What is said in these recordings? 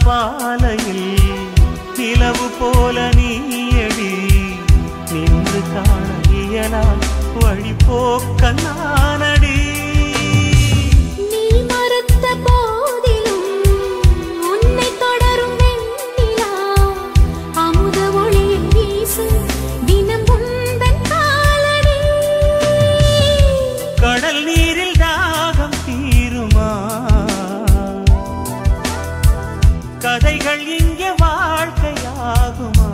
பாலையில் நிலவு போல நீயடி நின்று காண இயலா வழி போக்க நானடி நீ மறுத்த போதிலும் உன்னை தொடரும் வெண்ணிலா அமுத ஒளியை வீசு தினம் உந்தன் காலடி கடல் நீரில் தாகம் தீருமா கதைகள் இங்கே வாழ்க்கையாகுமா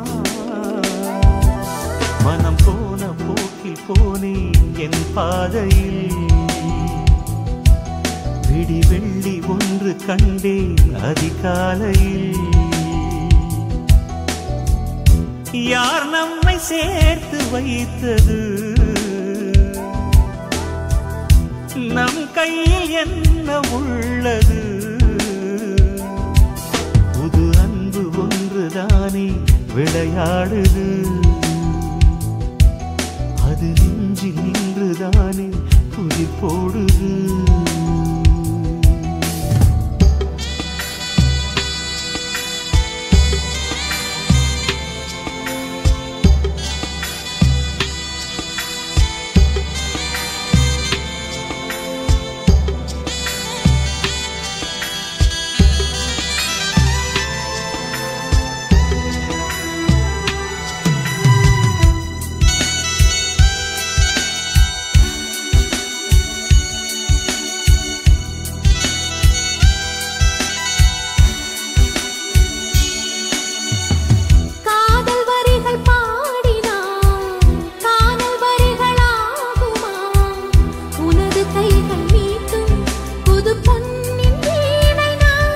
மனம் போன போக்கில் போனேன் என் பாதையில் விடி வெள்ளி ஒன்று கண்டேன் அதிகாலையில் யார் நம்மை சேர்த்து வைத்தது நம் கையில் என்ன உள்ளது புது அன்பு ஒன்றுதானே விளையாடுது அது நெஞ்சில் நின்றுதானே புதிர் போடுது காதல் வரிகள் பாடினான் காதல் வரிகளாகுமா உனது கைகள் மீட்டும் புது பொன்னின் வீணை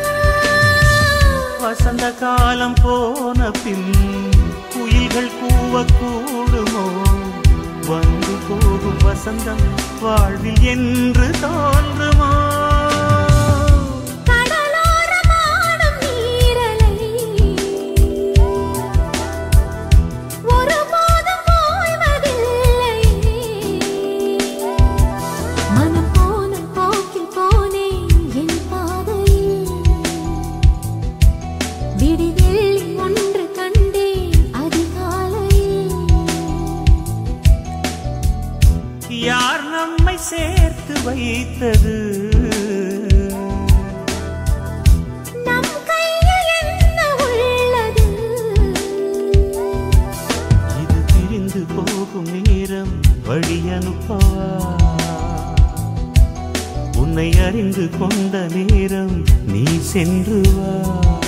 நான் வசந்த காலம் போன பின் குயில்கள் கூவக்கூடுமோ வந்து போகும் வசந்தம் வாழ்வில் என்று தோன்றுமோ கடலோரமாடும் நீரலை ஒருபோதும் ஓய்வதில்லை மனம் போன போக்கில் போனேன் என் பாதையில் விடிவெள்ளி ஒன்று கண்டேன் அதிகாலையில் யார் நம்மை சேர்த்து வைத்தது நம் கையில் என்ன உள்ளது இது பிரிந்து போகும் நேரம் வழி அனுப்பவா உன்னை அறிந்து கொண்ட நேரம் நீ சென்று வா